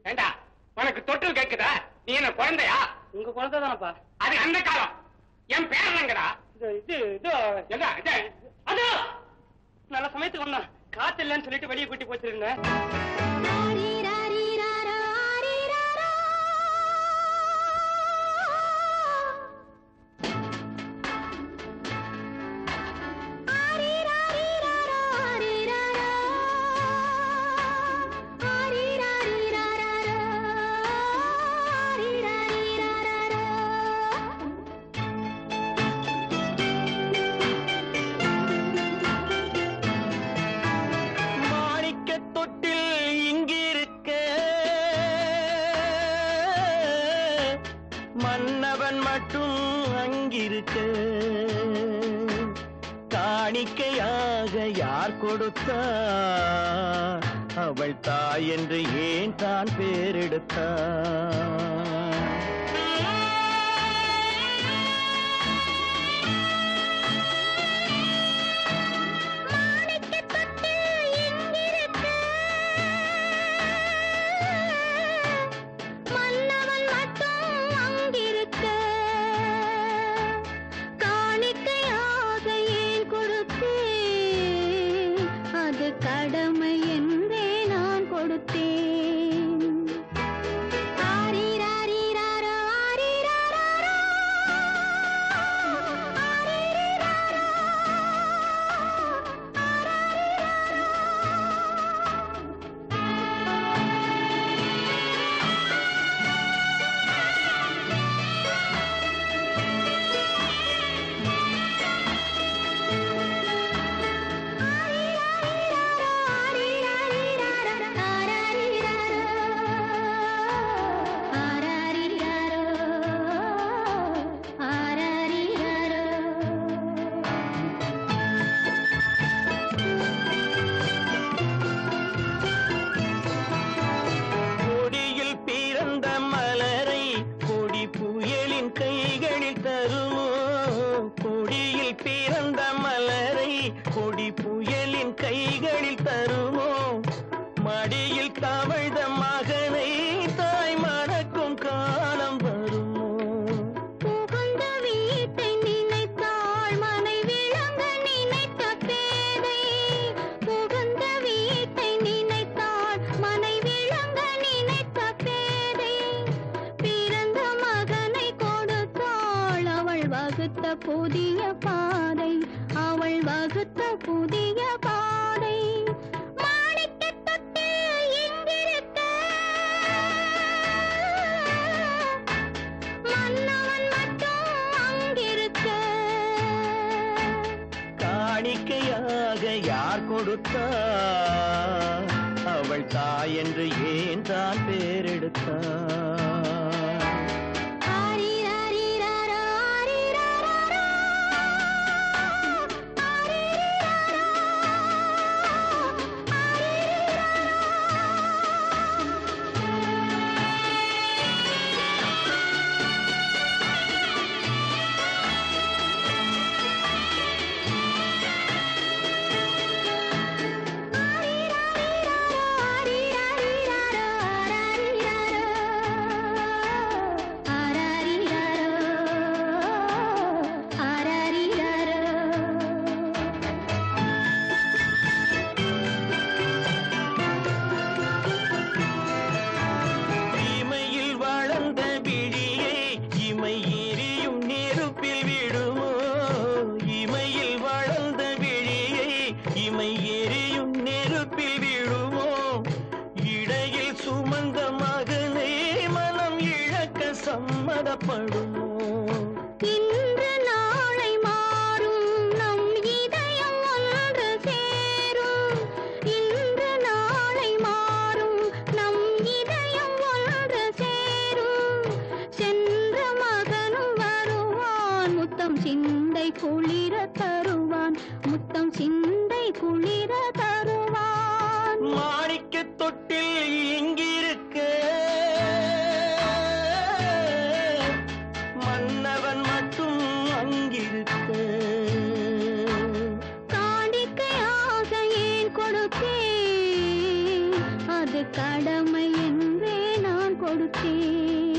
ஏண்டா உனக்கு தொட்டில் கேக்குதா நீ என்ன குழந்தையா உங்க குழந்தை தானப்பா அது அந்த காலம் என் பேர் என்னங்கடா இது இது இது எங்க இது அது நல்ல சமயத்துக்கு வந்தான் காத்து இல்லைன்னு சொல்லிட்டு வெளியே கூட்டி போச்சிருந்தேன் மாணிக்க தொட்டில் இங்கிருக்க மன்னவன் மட்டும் அங்கிருக்க காணிக்கையாக யார் கொடுத்தா அவள் தாய் என்று ஏன் தான் பேரெடுத்தா மன்னவன் மட்டும் அங்கிருக்க காணிக்கையாக ஏன் கொடுத்தேன் அது கடமை என்றே நான் கொடுத்தேன் ஆரிராரிராரோ, ஆரிராராரோ, கொடியில் பிறந்த மலரை கொடி புயலின் கைகளில் தருமோ கொடியில் பிறந்த மலரை கொடி புயலின் கைகளில் தருமோ மடியில் தவழ்ந்த மகனை தாய் மணக்கும் காலம் வருமோ புகுந்த வீட்டை நினைத்தாள் மனை விளங்க நினைத்த பேதை புகுந்த வீட்டை நினைத்தாள் மனை விளங்க நினைத்த பேதை பிறந்த மகனை கொடுத்தாள் அவள் வகுத்த புதிய பாதை அவள் வகுத்த புதிய பாதை மாணிக்கத் தொட்டில் இங்கிருக்க மன்னவன் மட்டும் அங்கிருக்க காணிக்கையாக யார் கொடுத்தா அவள் தாய் என்று ஏன் தான் பேரெடுத்தா ஆரிராரிராரோ, ஆரிராராரோ, இமையில் வளர்ந்த விழியை இமை எரியும் நெருப்பில் விடுமோ இமையில் வளர்ந்த விழியை இமை எரியும் நெருப்பில் விடுமோ இடையில் சுமந்த மகனை மனம் இழக்க சம்மதப்படுமோ இன்று நாளை மாறும் நம் இதயம் ஒன்று சேரும் இன்று நாளை மாறும் நம் இதயம் ஒன்று சேரும் சென்ற மகனும் வருவான் முத்தம் சிந்தை குளிர தருவான் முத்தம் சிந்தை குளிர தருவான் மாணிக்க தொட்டில் இங்கிருக்க கொடுத்தேன்